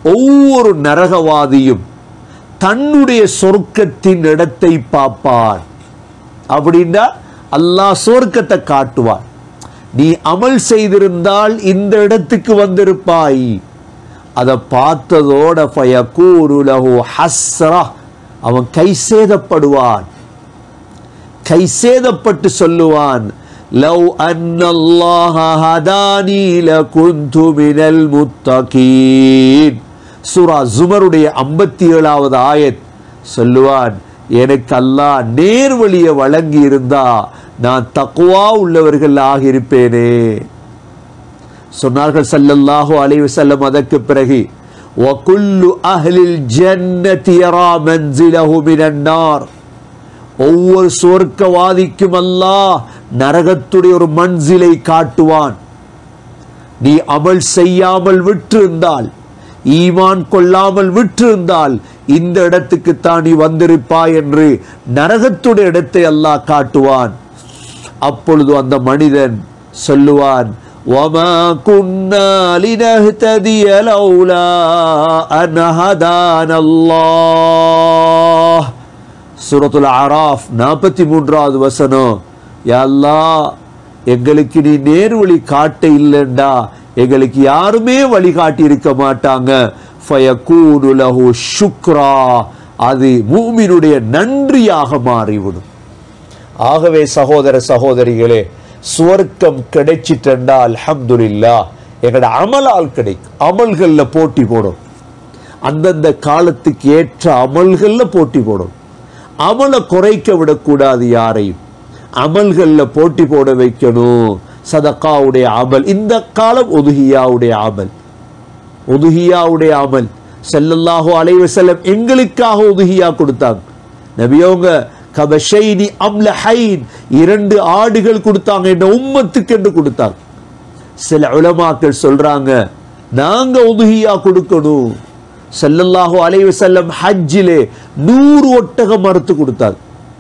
ஒவ்வொரு நரகவாதியும் தன்னுடைய சொர்க்கத்தின் இடத்தை பார்ப்பான் அப்படின்னா அல்லாஹ் சொர்க்கத்தை காட்டுவான் நீ அமல் செய்திருந்தால் இந்த இடத்துக்கு வந்திருப்பாய் அதை பார்த்ததோட ஃபயகூரு லஹு ஹஸ்ரா அவன் கை சேதப்படுவான் கை சேதப்பட்டு சொல்லுவான் லவ் அன்னல்லாஹ ஹதானி லகுந்து மினல் முத்தகீன் சூரா ஜுமருடைய ஐம்பத்தி ஏழாவது ஆயத் சொல்லுவான் எனக்கு அல்லாஹ் நேர்வழியை வழங்கி இருந்தா நான் தக்குவா உள்ளவர்கள் ஆகியிருப்பேனே சொன்னார்கள் ஸல்லல்லாஹு அலைஹி வஸல்லம் அதற்கு பிறகு وَكُلُّ أَهْلِ الْجَنَّةِ يَرَى مَنْزِلَهُ مِنَ النَّارِ ஒவ்வொரு சுவர்க்கவாதிக்கும் அல்லாஹ் நரகத்துடைய ஒரு மன்சிலை காட்டுவான் நீ அமல் செய்யாமல் விட்டிருந்தால் ஈமான் கொள்ளாமல் விட்டிருந்தால் இந்த இடத்துக்கு தான் நீ வந்திருப்பாய் என்று நரகத்துடைய இடத்தை அல்லாஹ் காட்டுவான் அப்பொழுது அந்த மனிதன் சொல்லுவான் وَمَا كُنَّا لِنَهْتَدِيَ لَوْلَا أَنْ هَدَانَا اللَّهُ சூரத்துல் ஆராஃப் நாற்பத்தி மூன்றாவது வசனம் யா அல்லாஹ் எங்களுக்கு நீ நேர்வழி காட்ட இல்லைண்டா எங்களுக்கு யாருமே வழிகாட்டி இருக்க மாட்டாங்க ஃபயகூனு லஹு ஷுக்ரா அது மூமினுடைய நன்றியாக மாறிவிடும் ஆகவே சகோதர சகோதரிகளே சுவர்க்கம் கிடைச்சிட்டா அல்ஹம்துலில்லாஹ் எங்களோட அமலால் கிடைக்கும் அமல்கள்ல போட்டி போடும் அந்தந்த காலத்துக்கு ஏற்ற அமல்கள்ல போட்டி போடும் அமலை குறைக்க விடக்கூடாது யாரையும் அமல்கள்ல போட்டி போட வைக்கணும் சதக்காவுடைய அமல் இந்த காலம் ஒதுகியாவுடைய அமல் ஒதுகியாவுடைய அமல் ஸல்லல்லாஹு அலைஹி வஸல்லம் எங்களுக்காக ஒதுகியா கொடுத்தாங்க நபியவங்க கபஷைனி அம்லஹைன் இரண்டு ஆடுகள் கொடுத்தாங்க இந்த உம்மத்துக்கு என்று கொடுத்தாங்க சில உலமாக்கள் சொல்றாங்க நாங்க உதுகியா கொடுக்கணும் ஸல்லல்லாஹு அலைஹி வஸல்லம் ஹஜ்ஜிலே நூறு ஒட்டகம் மறுத்து கொடுத்தாங்க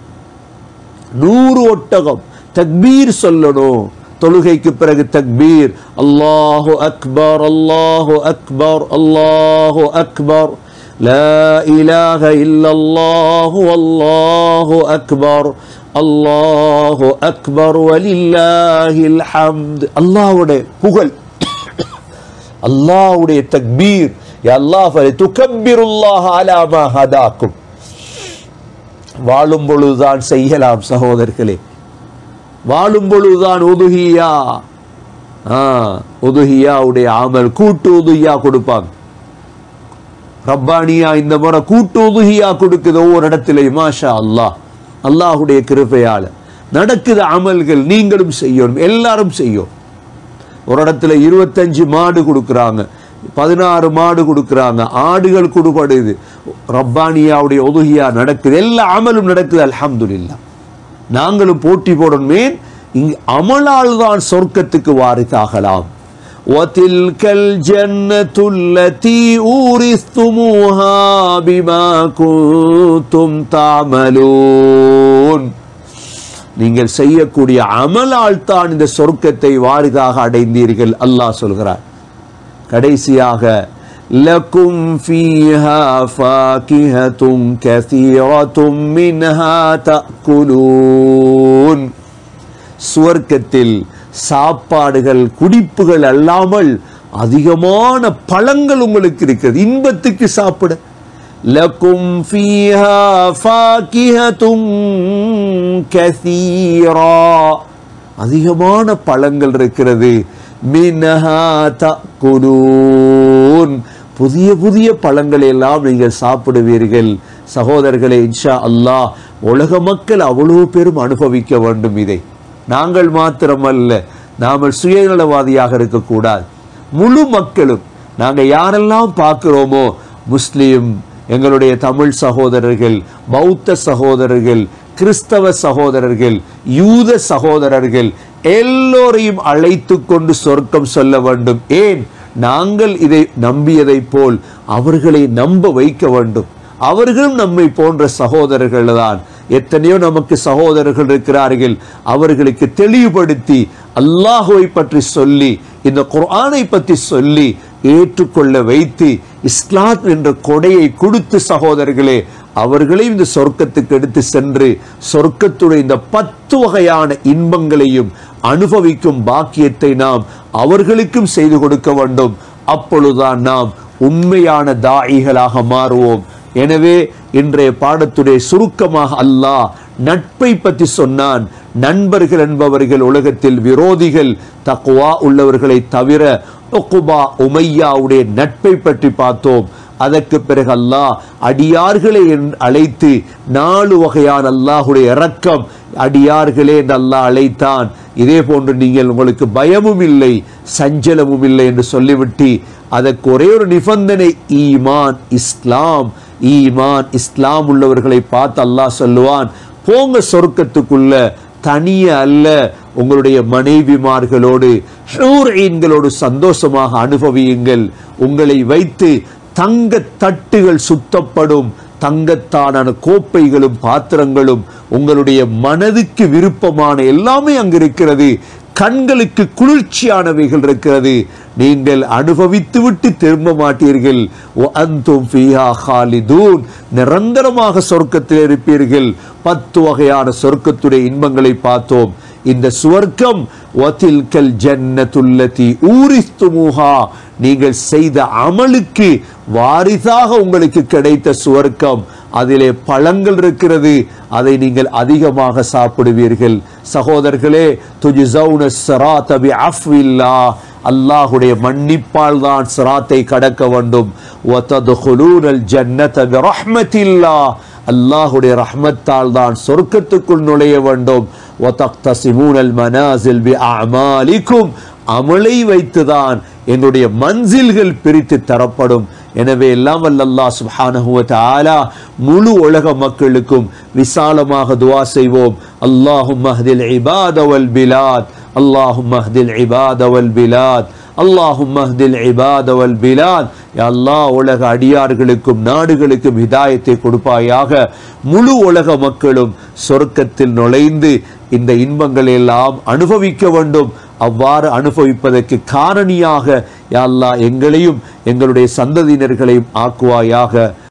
நூறு ஒட்டகம் தக்பீர் சொல்லணும் தொழுகைக்கு பிறகு தக்பீர் அல்லாஹு அக்பர் அல்லாஹு அக்பர் அல்லாஹு அக்பர் لا إله إلا الله والله أكبر الله أكبر ولله الحمد அல்லாஹ்வுடைய புகழ் அல்லாஹ்வுடைய தக்பீர் யா அல்லாஹ் ஃபலிதுகப்பிருல்லாஹ அலா மா ஹதாக்கும் வாழும் பொழுதுதான் செய்யலாம் சகோதரர்களே வாழும் பொழுதுதான் உதுகியா ஆ உதுகியாவுடைய அமல் கூட்டு உதுகியா கொடுப்பாங்க ரப்பானியா இந்த முறை கூட்டு உதுகியா கொடுக்குது ஒவ்வொரு இடத்துலையும் மாஷா அல்லாஹ் அல்லாஹுடைய கிருபையால நடக்குது அமல்கள் நீங்களும் செய்யணும் எல்லாரும் செய்யும் ஒரு இடத்துல இருபத்தஞ்சு மாடு கொடுக்குறாங்க பதினாறு மாடு கொடுக்குறாங்க ஆடுகள் கொடுபடுது ரப்பானியாவுடைய உதுகியா நடக்குது எல்லா அமலும் நடக்குது அல்ஹம்துலில்லாஹ் நாங்களும் போட்டி போடணுமே இங்கு அமலால் தான் சொர்க்கத்துக்கு வாரிசாகலாம் وَتِلْكَ الْجَنَّةُ الَّتِي أُورِثْتُمُوهَا بِمَا كُنتُمْ تَعْمَلُونَ நீங்கள் செய்யக்கூடிய அமலால் தான் இந்த சொர்க்கத்தை வாரிதாக அடைந்தீர்கள் அல்லாஹ் சொல்கிறார் கடைசியாக லக்கும் ஃபீஹா ஃபாகிஹத்தும் கஸீரத்தும் மின்ஹா தஅக்குலூன் சுவர்க்கத்தில் சாப்பாடுகள் குடிப்புகள் அல்லாமல் அதிகமான பழங்கள் உங்களுக்கு இருக்கிறது இன்பத்துக்கு சாப்பிட லக்கும் ஃபீஹா ஃபாகிஹத்தும் கஸீரா அதிகமான பழங்கள் இருக்கிறது மின்ஹா தஅக்குலூன் புதிய புதிய பழங்களை எல்லாம் நீங்கள் சாப்பிடுவீர்கள் சகோதரர்களே இன்ஷா அல்லாஹ் உலக மக்கள் அவ்வளவு பேரும் அனுபவிக்க வேண்டும் இதை நாங்கள் மாத்திரமல்ல நாமல் சுயநலவாதியாக இருக்கக்கூடாது முழு மக்களும் நாங்கள் யாரெல்லாம் பார்க்கிறோமோ முஸ்லீம் எங்களுடைய தமிழ் சகோதரர்கள் பௌத்த சகோதரர்கள் கிறிஸ்தவ சகோதரர்கள் யூத சகோதரர்கள் எல்லோரையும் அழைத்து கொண்டு சொர்க்கம் சொல்ல வேண்டும் ஏன் நாங்கள் இதை நம்பியதைப் போல் அவர்களை நம்ப வைக்க வேண்டும் அவர்களும் நம்மை போன்ற சகோதரர்கள் தான் எத்தனையோ நமக்கு சகோதரர்கள் இருக்கிறார்கள் அவர்களுக்கு தெளிவுபடுத்தி அல்லாஹுவை பற்றி சொல்லி இந்த குர்ஆனை பற்றி சொல்லி ஏற்றுக்கொள்ள வைத்து இஸ்லாம் என்ற கொடையை கொடுத்து சகோதரர்களே அவர்களையும் இந்த சொர்க்கத்துக்கு எடுத்து சென்று சொர்க்கத்துடைய இந்த பத்து வகையான இன்பங்களையும் அனுபவிக்கும் பாக்கியத்தை நாம் அவர்களுக்கும் செய்து கொடுக்க வேண்டும் அப்பொழுதுதான் நாம் உண்மையான தாயிகளாக மாறுவோம் எனவே இன்றைய பாடத்துடைய சுருக்கமாக அல்லாஹ் நட்பை பற்றி சொன்னான் நண்பர்கள் என்பவர்கள் உலகத்தில் விரோதிகள் தக்குவா உள்ளவர்களை தவிர உக்குபா உமையாவுடைய நட்பை பற்றி பார்த்தோம் அதற்கு பிறகு அல்லாஹ் அடியார்களை என்- அழைத்து நாலு வகையான அல்லாஹுடைய இரக்கம் அடியார்களே என்று அல்லாஹ் அழைத்தான் இதே போன்று நீங்கள் உங்களுக்கு பயமும் இல்லை சஞ்சலமும் இல்லை என்று சொல்லிவிட்டு அதற்கு ஒரே ஒரு நிபந்தனை ஈமான் இஸ்லாம் ஈமான் இஸ்லாம் உள்ளவர்களை பார்த்து அல்லாஹ் சொல்லுவான் போங்க சொர்க்கத்துக்குள்ள தனிய அல்ல உங்களுடைய மனைவிமார்களோடு ஹூர்ஈன்களோடு சந்தோஷமாக அனுபவியுங்கள் உங்களை வைத்து தங்க தட்டுகள் சுத்தப்படும் தங்கத்தான கோப்பைகளும் பாத்திரங்களும் உங்களுடைய மனதுக்கு விருப்பமான எல்லாமே அங்கு இருக்கிறது கண்களுக்கு குளிர்ச்சியானவைகள் இருக்கிறது நீங்கள் அனுபவித்து விட்டு திரும்ப மாட்டீர்கள் وَأَنْتُمْ فِيهَا خَالِدُونَ நிரந்தரமாக சொர்க்கத்தில் இருப்பீர்கள் பத்து வகையான சொர்க்கத்துடைய இன்பங்களை பார்த்தோம் இந்த சுவர்க்கம் வதில்கல் ஜன்னத்துல்லதி ஊரிஸ்துமுஹா நீங்கள் செய்த அமலுக்கு வாரிசாக உங்களுக்கு கிடைத்த சுவர்க்கம் அதிலே பழங்கள் இருக்கிறது அதை நீங்கள் அதிகமாக சாப்பிடுவீர்கள் சகோதரர்களே துஜிசௌன ஸராத பிஅஃவில்லா அல்லாஹ்வுடைய மன்னிப்பால் தான் சிராத்தை கடக்க வேண்டும் வததுகுலூனல் ஜன்னத பிரஹ்மத்தில்லா அல்லாஹ்வுடைய ரஹ்மத்தால் தான் சொர்க்கத்துக்குள் நுழைய வேண்டும் வதக்தசிமூனல் மனாசில் பிஅமாலிக்கும் அமலை வைத்துதான் என்னுடைய மன்சில்கள் பிரித்து தரப்படும் எனவே எல்லாம் வல்ல அல்லாஹ் சுப்ஹானஹு வ தஆலா முழு உலக மக்களுக்கும் விசாலமாக துஆ செய்வோம் அல்லாஹும் மஹ்தில் இபாத வல் பிலாத் அல்லாஹும் மஹ்தில் இபாத வல் பிலாத் அல்லாஹும் மஹ்தில் இபாத வல் பிலாத் யா அல்லாஹ் உலக அடியார்களுக்கும் நாடுகளுக்கும் ஹிதாயத்தை கொடுப்பாயாக முழு உலக மக்களும் சொர்க்கத்தில் நுழைந்து இந்த இன்பங்களை எல்லாம் அனுபவிக்க வேண்டும் அவ்வாறு அனுபவிப்பதற்கு காரணியாக யா அல்லாஹ் எங்களையும் எங்களுடைய சந்ததியினர்களையும் ஆக்குவாயாக